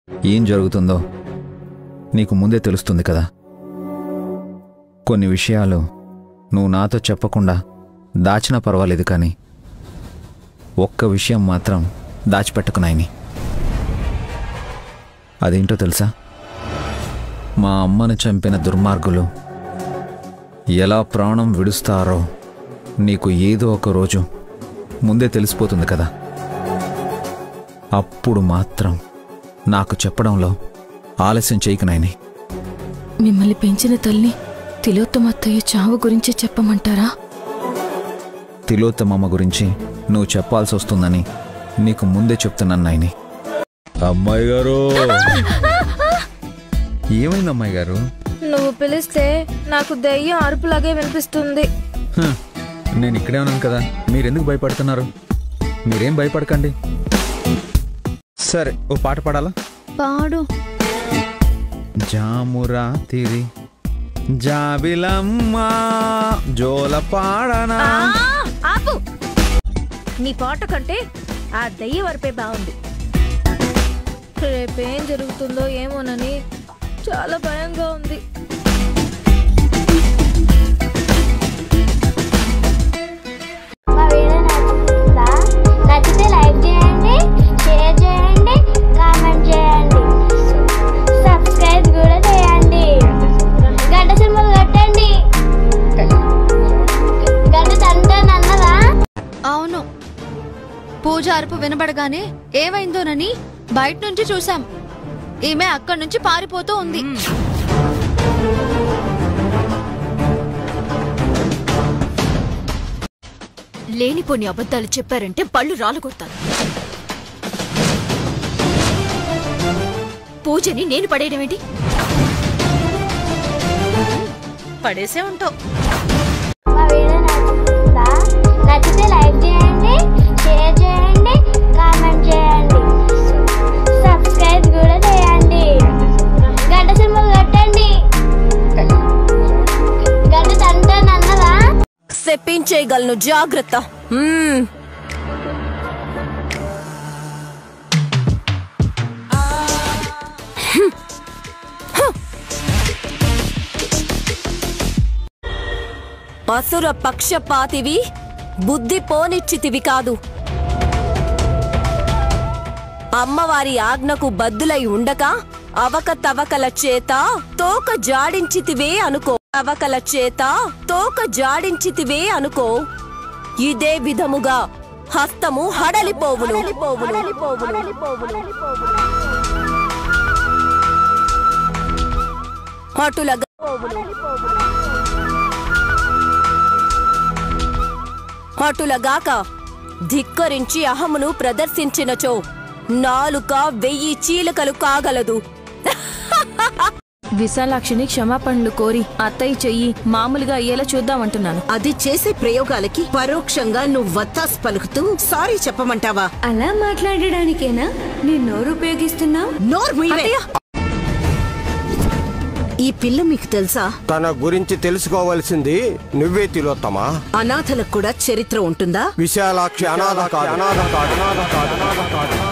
ఏం జరుగుతుందో నీకు ముందే తెలుస్తుంది కదా కొన్ని విషయాలు నువ్వు నాతో చెప్పకుండా దాచినా పర్వాలేదు కానీ ఒక్క విషయం మాత్రం దాచిపెట్టకు నాయని అదేంటో తెలుసా మా అమ్మను చంపిన దుర్మార్గులు ఎలా ప్రాణం విడుస్తారో నీకు ఏదో ఒక రోజు ముందే తెలిసిపోతుంది కదా అప్పుడు మాత్రం నాకు చెప్పడంలో ఆలస్యం చేయకు నాయని మిమ్మల్ని పెంచిన తల్లి తిలోత్తమత్తయ్య చావు గురించి చెప్పమంటారా తిలోత్తమమ్మ గురించి నువ్వు చెప్పాల్సి వస్తుందని నీకు ముందే చెప్తున్నాను నాయని అమ్మాయి గారు ఏమైంది అమ్మాయి గారు నువ్వు పిలిస్తే నాకు దెయ్యం అరుపులాగే వినిపిస్తుంది హ, నేను ఇక్కడే ఉన్నాను కదా మీరెందుకు భయపడుతున్నారు మీరేం భయపడకండి సరే ఓ పాట పాడాలా పాడు జామురాతిరి జాబిలమ్మ జోల పాడనా ఆపు నీ పాట కంటే ఆ దెయ్య వరపే బాగుంది రేపేం జరుగుతుందో ఏమోనని చాలా భయంగా ఉంది మా వీడియో నచ్చిందా నచ్చితే లైక్ చేయండి షేర్ చేయండి కామెంట్ చేయండి సబ్స్క్రైబ్ కూడా చేయండి గంట సింబల్ కొట్టండి గంట తంటాను అన్నదా అవును పూజ అరుపు వినబడగానే ఏమైందోనని బయట నుంచి చూసాం ఈమె అక్కడి నుంచి పారిపోతూ ఉంది లేనిపోని అబద్ధాలు చెప్పారంటే పళ్ళు రాలగొడతాను పూజని నేను పడేయడం ఏంటి పడేసే ఉంటావు మా వీడియో నచ్చిందా నచ్చితే లైక్ చేయండి షేర్ చేయండి కామెంట్ చేయండి సబ్స్క్రైబ్ కూడా చేయండి గంట సింబల్ కొట్టండి గంట తంటాను అన్నదా చెప్పించేయగలను జాగ్రత్త మ్మ్. హ్మ్. హ్మ్. అసుర పక్షపాతివి బుద్ధి పోనిచ్చితివి కాదు అమ్మవారి ఆజ్ఞకు బద్దులై ఉండక అవకతవకల చేత తోక జాడించితివే అనుకో అవకల చేత తోక జాడించితివే అనుకో ఇదే విధముగా హస్తము హడలిపోవును అటులగా అటులగాక ధిక్కరించి అహమును ప్రదర్శించినచో నాలుక వెయ్యి చీలకలు కాగలదు విశాలాక్షిని క్షమాపణలు కోరి అత్తయ్య చెయ్యి మామూలుగా అయ్యేలా చూద్దామంటున్నాను అది చేసే ప్రయోగాలకి పరోక్షంగా నువ్వు వత్తాస్ పలుకుతూ సారీ చెప్పమంటావా అలా మాట్లాడడానికేనా నీ నోరు ఉపయోగిస్తున్నావు నోర్ మూయవే. ఈ పిల్ల మీకు తెలుసా తన గురించి తెలుసుకోవలసింది నువ్వే తిలోత్తమా అనాథలకు కూడా చరిత్ర ఉంటుందా విశాలాక్షి అనాథ కాదు. అనాథ కాదు. అనాథ కాదు. అనాథ కాదు.